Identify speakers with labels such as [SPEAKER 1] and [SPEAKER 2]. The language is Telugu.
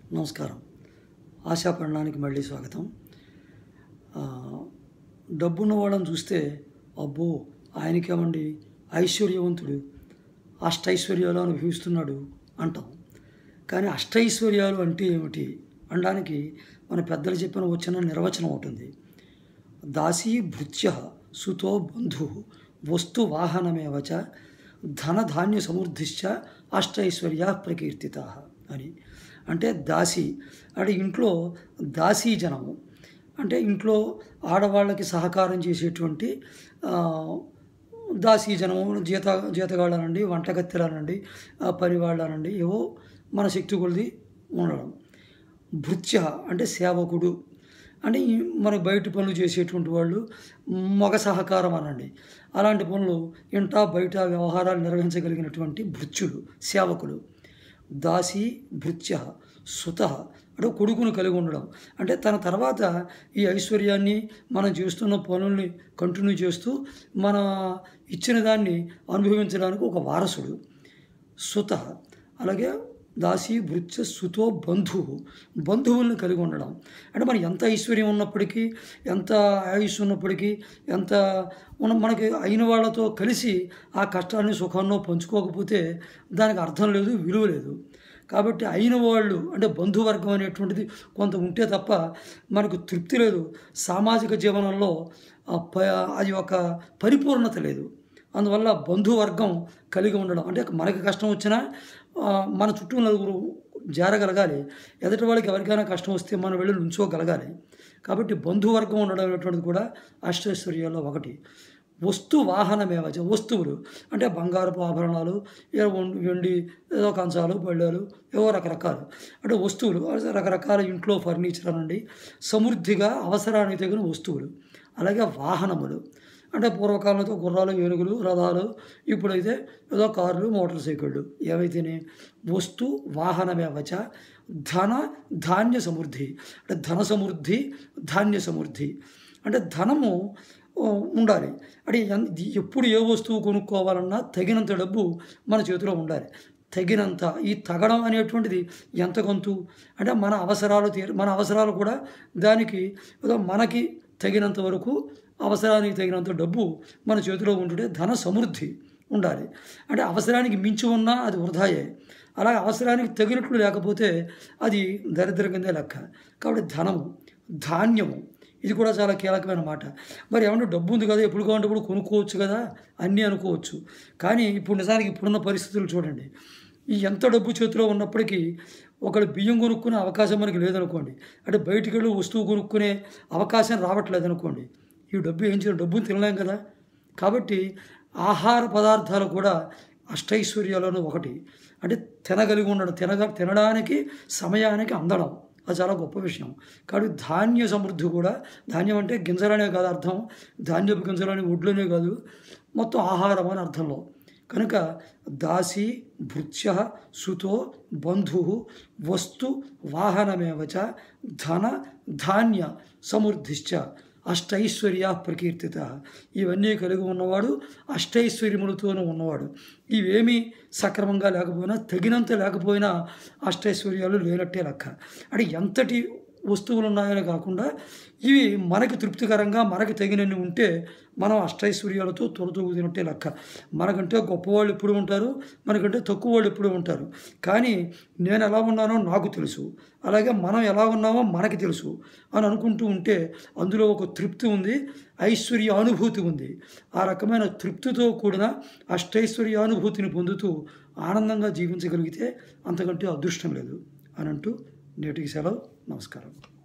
[SPEAKER 1] నమస్కారం ఆశాపడడానికి మళ్ళీ స్వాగతం ఆ, డబ్బున్న వాళ్ళని చూస్తే అబ్బో ఆయనకేమండి ఐశ్వర్యవంతుడు అష్టైశ్వర్యాలు అనుభవిస్తున్నాడు అంటాం కానీ అష్టైశ్వర్యాలు అంటే ఏమిటి అనడానికి మన పెద్దలు చెప్పిన వచ్చిన నిర్వచనం ఉంటుంది దాసీ భృత్య సుతో బంధు వస్తు వాహనమేవచ ధనధాన్య సమృద్ధిశ్చ అష్టైశ్వర్య ప్రకీర్తిత అని అంటే దాసి అంటే ఇంట్లో దాసీ జనము అంటే ఇంట్లో ఆడవాళ్ళకి సహకారం చేసేటువంటి ఆ, దాసీ జనము జీత జీతగాళ్ళనండి వంటగత్తెలనండి ఆ, పనివాళ్ళనండి ఏవో మన శక్తి కొలిది ఉండడం భృత్య అంటే సేవకుడు అంటే ఈ మన బయట పనులు చేసేటువంటి వాళ్ళు మగ సహకారం అనండి అలాంటి పనులు ఇంట బయట వ్యవహారాలు నిర్వహించగలిగినటువంటి భృత్యులు సేవకులు దాసి భృత్య సుత అంటే కొడుకును కలిగి ఉండడం అంటే తన తర్వాత ఈ ఐశ్వర్యాన్ని మనం చేస్తున్న పనుల్ని కంటిన్యూ చేస్తూ మన ఇచ్చిన దాన్ని అనుభవించడానికి ఒక వారసుడు సుత అలాగే దాసి భృత్య సుతో బంధువు బంధువుల్ని కలిగి ఉండడం అంటే మనం ఎంత ఐశ్వర్యం ఉన్నప్పటికీ ఎంత ఆయుష్ ఉన్నప్పటికీ ఎంత మనం మనకి అయిన వాళ్ళతో కలిసి ఆ కష్టాన్ని సుఖాన్నో పంచుకోకపోతే దానికి అర్థం లేదు విలువ లేదు కాబట్టి అయిన వాళ్ళు అంటే బంధువర్గం అనేటువంటిది కొంత ఉంటే తప్ప మనకు తృప్తి లేదు సామాజిక జీవనంలో ఆ ప- అది ఒక పరిపూర్ణత లేదు అందువల్ల బంధువర్గం కలిగి ఉండడం అంటే మనకి కష్టం వచ్చినా ఆ, మన చుట్టూ నలుగురు జారగలగాలి ఎదుటి వాళ్ళకి ఎవరికైనా కష్టం వస్తే మనం వెళ్ళి నుంచోగలగాలి కాబట్టి బంధువర్గం ఉండడం అనేటువంటిది కూడా అష్టైశ్వర్యాల్లో ఒకటి వస్తు వాహనమేవచ వస్తువులు అంటే బంగారపు ఆభరణాలు ఏవో వెం- వెండి ఏదో కంచాలు బళ్ళాలు ఏవో రకరకాలు అంటే వస్తువులు అంటే రకరకాల ఇంట్లో ఫర్నిచర్ అనండి సమృద్ధిగా అవసరానికి తగిన వస్తువులు అలాగే వాహనములు అంటే పూర్వకాలంలో గుర్రాలు ఏనుగులు రథాలు ఇప్పుడైతే ఏదో కార్లు మోటార్ సైకిళ్ళు ఏవైతేనే వస్తు వాహనమేవచ ధన ధాన్య సమృద్ధి అంటే ధన సమృద్ధి ధాన్య సమృద్ధి అంటే ధనము ఓ, ఉండాలి అంటే ఎన్- ఇది ఎప్పుడు ఏ వస్తువు కొనుక్కోవాలన్నా తగినంత డబ్బు మన చేతిలో ఉండాలి తగినంత ఈ తగడం అనేటువంటిది ఎంత కొంతు అంటే మన అవసరాలు తీర మన అవసరాలు కూడా దానికి ఏదో మనకి తగినంత వరకు అవసరానికి తగినంత డబ్బు మన చేతిలో ఉంటుంటే ధన సమృద్ధి ఉండాలి అంటే అవసరానికి మించి ఉన్నా అది వృధాయే అలాగే అవసరానికి తగినట్లు లేకపోతే అది దరిద్రం కిందే లెక్క కాబట్టి ధనము ధాన్యము ఇది కూడా చాలా కీలకమైన మాట మరి ఏమన్నా డబ్బు ఉంది కదా ఎప్పుడు కావాలంటే ఇప్పుడు కొనుక్కోవచ్చు కదా అన్నీ అనుకోవచ్చు కానీ ఇప్పుడు నిజానికి ఇప్పుడున్న పరిస్థితులు చూడండి ఈ ఎంత డబ్బు చేతిలో ఉన్నప్పటికీ ఒకడు బియ్యం కొనుక్కునే అవకాశం మనకి లేదనుకోండి అంటే బయటికి వెళ్ళి వస్తువు కొనుక్కునే అవకాశం రావట్లేదు అనుకోండి ఈ డబ్బు ఏం చేయాలి డబ్బును తినలేం కదా కాబట్టి ఆహార పదార్థాలు కూడా అష్టైశ్వర్యాలను ఒకటి అంటే తినగలిగి ఉండడం తినగ తినడానికి సమయానికి అందడం అది చాలా గొప్ప విషయం కాబట్టి ధాన్య సమృద్ధి కూడా ధాన్యం అంటే గింజలనే కాదు అర్థం ధాన్యపు గింజలని ఒడ్లనే కాదు మొత్తం ఆహారం అని అర్థంలో కనుక దాసి భృత్య సుతో బంధు వస్తు వాహనమేవచ ధన ధాన్య సమృద్ధిశ్చ అష్టైశ్వర్య ప్రకీర్తిత ఇవన్నీ కలిగి ఉన్నవాడు అష్టైశ్వర్యములతోనూ ఉన్నవాడు ఇవేమీ సక్రమంగా లేకపోయినా తగినంత లేకపోయినా అష్టైశ్వర్యాలు లేనట్టే లెక్క అంటే ఎంతటి వస్తువులు ఉన్నాయని కాకుండా ఇవి మనకి తృప్తికరంగా మనకి తగినన్ని ఉంటే మనం అష్టైశ్వర్యాలతో తొలతూగుతున్నట్టే లెక్క మనకంటే గొప్పవాళ్ళు ఎప్పుడు ఉంటారు మనకంటే తక్కువ వాళ్ళు ఎప్పుడు ఉంటారు కానీ నేను ఎలా ఉన్నానో నాకు తెలుసు అలాగే మనం ఎలా ఉన్నామో మనకి తెలుసు అని అనుకుంటూ ఉంటే అందులో ఒక తృప్తి ఉంది ఐశ్వర్య అనుభూతి ఉంది ఆ రకమైన తృప్తితో కూడిన అష్టైశ్వర్యానుభూతిని పొందుతూ ఆనందంగా జీవించగలిగితే అంతకంటే అదృష్టం లేదు అని అంటూ నేటికి సెలవు నమస్కారం